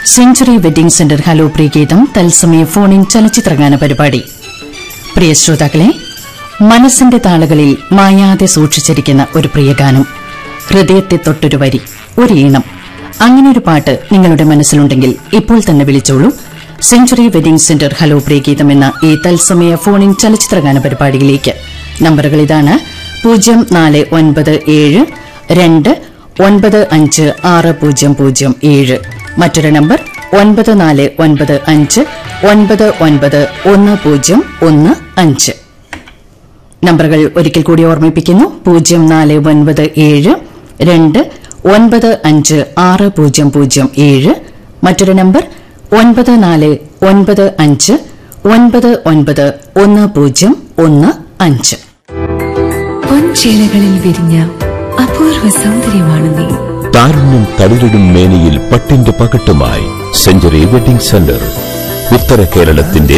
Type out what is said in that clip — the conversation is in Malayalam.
സെഞ്ചുറി വെഡിംഗ് സെന്റർ ഹലോ പ്രിയഗീതം തത്സമയ ഫോണിൻ ചലച്ചിത്രഗാന പരിപാടി പ്രിയ ശ്രോതാക്കളെ മനസ്സിന്റെ താളുകളിൽ മായാതെ സൂക്ഷിച്ചിരിക്കുന്ന ഒരു പ്രിയഗാനം ഹൃദയത്തെ തൊട്ടൊരു വരി ഒരു ഈണം അങ്ങനെയൊരു പാട്ട് നിങ്ങളുടെ മനസ്സിലുണ്ടെങ്കിൽ ഇപ്പോൾ തന്നെ വിളിച്ചോളൂ സെഞ്ചുറി വെഡിംഗ് സെന്റർ ഹലോ പ്രിയഗീതം എന്ന ഈ തത്സമയ ഫോണിൻ ചലച്ചിത്രഗാന പരിപാടിയിലേക്ക് നമ്പറുകൾ ഇതാണ് പൂജ്യം നാല് ഒൻപത് ഏഴ് രണ്ട് ഒൻപത് അഞ്ച് ആറ് പൂജ്യം പൂജ്യം ഏഴ് മറ്റൊരു നമ്പർ ഒൻപത് നാല് ഒൻപത് അഞ്ച് ഒൻപത് ഒൻപത് ഒന്ന് പൂജ്യം ഒന്ന് അഞ്ച് നമ്പറുകൾ ഒരിക്കൽ കൂടി ഓർമ്മിപ്പിക്കുന്നു പൂജ്യം നാല് ഒൻപത് ഏഴ് രണ്ട് ഒൻപത് അഞ്ച് ആറ് പൂജ്യം പൂജ്യം ഏഴ് മറ്റൊരു നമ്പർ ഒൻപത് നാല് ഒൻപത് അഞ്ച് ഒൻപത് ഒൻപത് ഒന്ന് പൂജ്യം ഒന്ന് അഞ്ച് പൊൻചേലകളിൽ വിരിഞ്ഞ അപൂർവ സൗന്ദര്യമാണ് നീ താരുണ്യം തളിരിടും മേനിയിൽ പട്ടിന്റെ പകട്ടുമായി സെഞ്ചുറി വെഡിംഗ് സെന്റർ ഉത്തര കേരളത്തിന്റെ